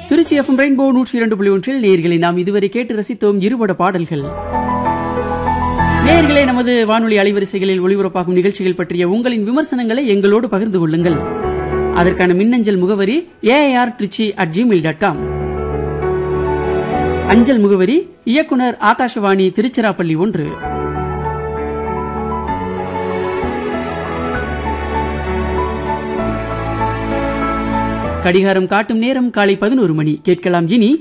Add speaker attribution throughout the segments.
Speaker 1: Trichy FM rainbow நூற்றி இரண்டு புள்ளி ஒன்றில் நேர்களை நாம் இதுவரை கேட்டு ரசித்தோம் இருபட பாடல்கள் நேயர்களே நமது வானொலி அலைவரிசைகளில் ஒளிபரப்பாகும் நிகழ்ச்சிகள் பற்றிய உங்களின் விமர்சனங்களை எங்களோடு பகிர்ந்து கொள்ளுங்கள் அதற்கான மின்னஞ்சல் முகவரி AR Trichy at Gmail dot com அஞ்சல் முகவரி இயக்குனர் ஆகாஷவாணி திருச்சிராப்பள்ளி ஒன்று கடிகாரம் காட்டும் நேரம் காலை பதினோரு மணி கேட்கலாம் இனி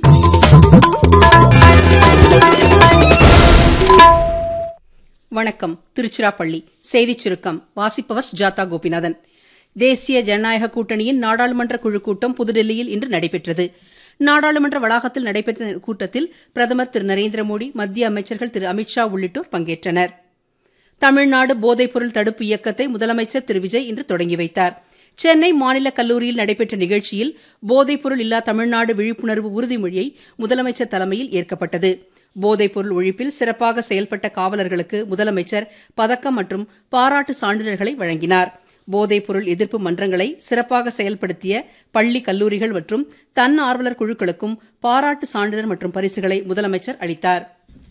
Speaker 2: வணக்கம் திருச்சிராப்பள்ளி செய்திச் சுருக்கம் வாசிப்பவர் சுஜாதா கோபிநாதன் தேசிய ஜனநாயக கூட்டணியின் நாடாளுமன்ற குழு கூட்டம் புதுடெல்லியில் இன்று நடைபெற்றது நாடாளுமன்ற வளாகத்தில் நடைபெற்ற கூட்டத்தில் பிரதமர் திரு நரேந்திர மோடி மத்திய அமைச்சர்கள் திரு அமித்ஷா உள்ளிட்டோர் பங்கேற்றனர் தமிழ்நாடு போதைப்பொருள் தடுப்பு இயக்கத்தை முதலமைச்சர் திரு விஜய் இன்று தொடங்கி வைத்தார் சென்னை மாநில கல்லூரியில் நடைபெற்ற நிகழ்ச்சியில் போதைப்பொருள் இல்லா தமிழ்நாடு விழிப்புணர்வு உறுதிமொழியை முதலமைச்சர் தலைமையில் ஏற்கப்பட்டது போதைப்பொருள் ஒழிப்பில் சிறப்பாக செயல்பட்ட காவலர்களுக்கு முதலமைச்சர் பதக்கம் மற்றும் பாராட்டு சான்றிதழ்களை வழங்கினார் போதைப்பொருள் எதிர்ப்பு மன்றங்களை சிறப்பாக செயல்படுத்திய பள்ளி கல்லூரிகள் மற்றும் தன்னார்வலர் குழுக்களுக்கும் பாராட்டு சான்றிதழ் மற்றும் பரிசுகளை முதலமைச்சர் அளித்தார்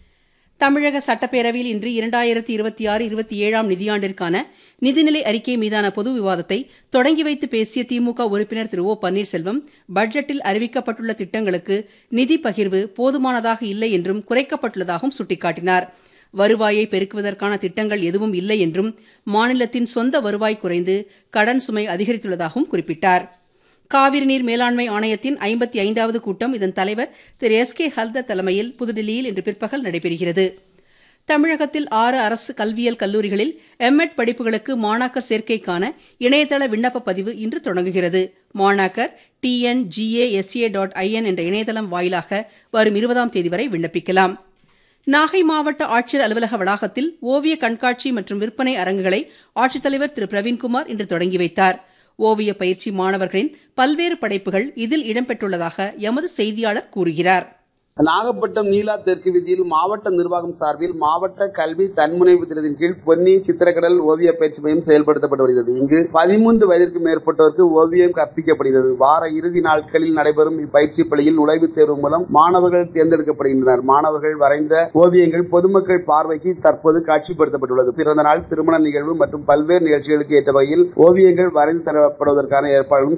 Speaker 2: தமிழக சட்டப்பேரவையில் இன்று இரண்டாயிரத்தி இருபத்தி ஆறு இருபத்தி ஏழாம் நிதியாண்டிற்கான நிதிநிலை அறிக்கை மீதான பொது விவாதத்தை தொடங்கி வைத்து பேசிய திமுக உறுப்பினர் திரு ஓ பன்னீர்செல்வம் பட்ஜெட்டில் அறிவிக்கப்பட்டுள்ள திட்டங்களுக்கு நிதி பகிர்வு போதுமானதாக இல்லை என்றும் குறைக்கப்பட்டுள்ளதாகவும் சுட்டிக்காட்டினார் வருவாயை பெருக்குவதற்கான திட்டங்கள் எதுவும் இல்லை என்றும் மாநிலத்தின் சொந்த வருவாய் குறைந்து கடன் சுமை அதிகரித்துள்ளதாகவும் குறிப்பிட்டார் காவிரி நீர் மேலாண்மை ஆணையத்தின் ஐம்பத்தி ஐந்தாவது கூட்டம் இதன் தலைவர் திரு எஸ் கே ஹல்தர் தலைமையில் புதுடில்லியில் இன்று பிற்பகல் நடைபெறுகிறது தமிழகத்தில் ஆறு அரசு கல்வியியல் கல்லூரிகளில் எம்எட் படிப்புகளுக்கு மாணாக்கர் சேர்க்கைக்கான இணையதள விண்ணப்ப பதிவு இன்று தொடங்குகிறது மாணாக்கர் டிஎன்ஜிஏஎஸ்ஏ டாட் ஐஎன் என்ற இணையதளம் வாயிலாக வரும் இருபதாம் தேதி வரை விண்ணப்பிக்கலாம் நாகை மாவட்ட ஆட்சியர் அலுவலக வளாகத்தில் ஓவிய கண்காட்சி மற்றும் விற்பனை அரங்குகளை ஆட்சித்தலைவர் திரு பிரவீன்குமார் இன்று தொடங்கி வைத்தார் ஓவிய பயிற்சி மாணவர்களின் பல்வேறு படைப்புகள் இதில் இடம்பெற்றுள்ளதாக எமது செய்தியாளர் கூறுகிறார்
Speaker 3: நாகப்பட்டினம் நீலா தெற்கு வீதியில் மாவட்ட நிர்வாகம் சார்பில் மாவட்ட கல்வி தன்முனைவு திட்டத்தின் கீழ் பொன்னி சித்திரக்கடல் ஓவிய பயிற்சி மையம் செயல்படுத்தப்பட்டு வருகிறது இங்கு பதிமூன்று வயதிற்கு மேற்பட்டோருக்கு ஓவியம் கற்பிக்கப்படுகிறது வார இறுதி நாட்களில் நடைபெறும் இப்பயிற்சி பள்ளியில் நுழைவுத் தேர்வு மூலம் மாணவர்கள் தேர்ந்தெடுக்கப்படுகின்றனர் மாணவர்கள் வரைந்த ஓவியங்கள் பொதுமக்கள் பார்வைக்கு தற்போது காட்சிப்படுத்தப்பட்டுள்ளது பிறந்த நாள் திருமண நிகழ்வு மற்றும் பல்வேறு நிகழ்ச்சிகளுக்கு ஏற்ற வகையில் ஓவியங்கள் வரைந்து தரப்படுவதற்கான ஏற்பாடுகளும்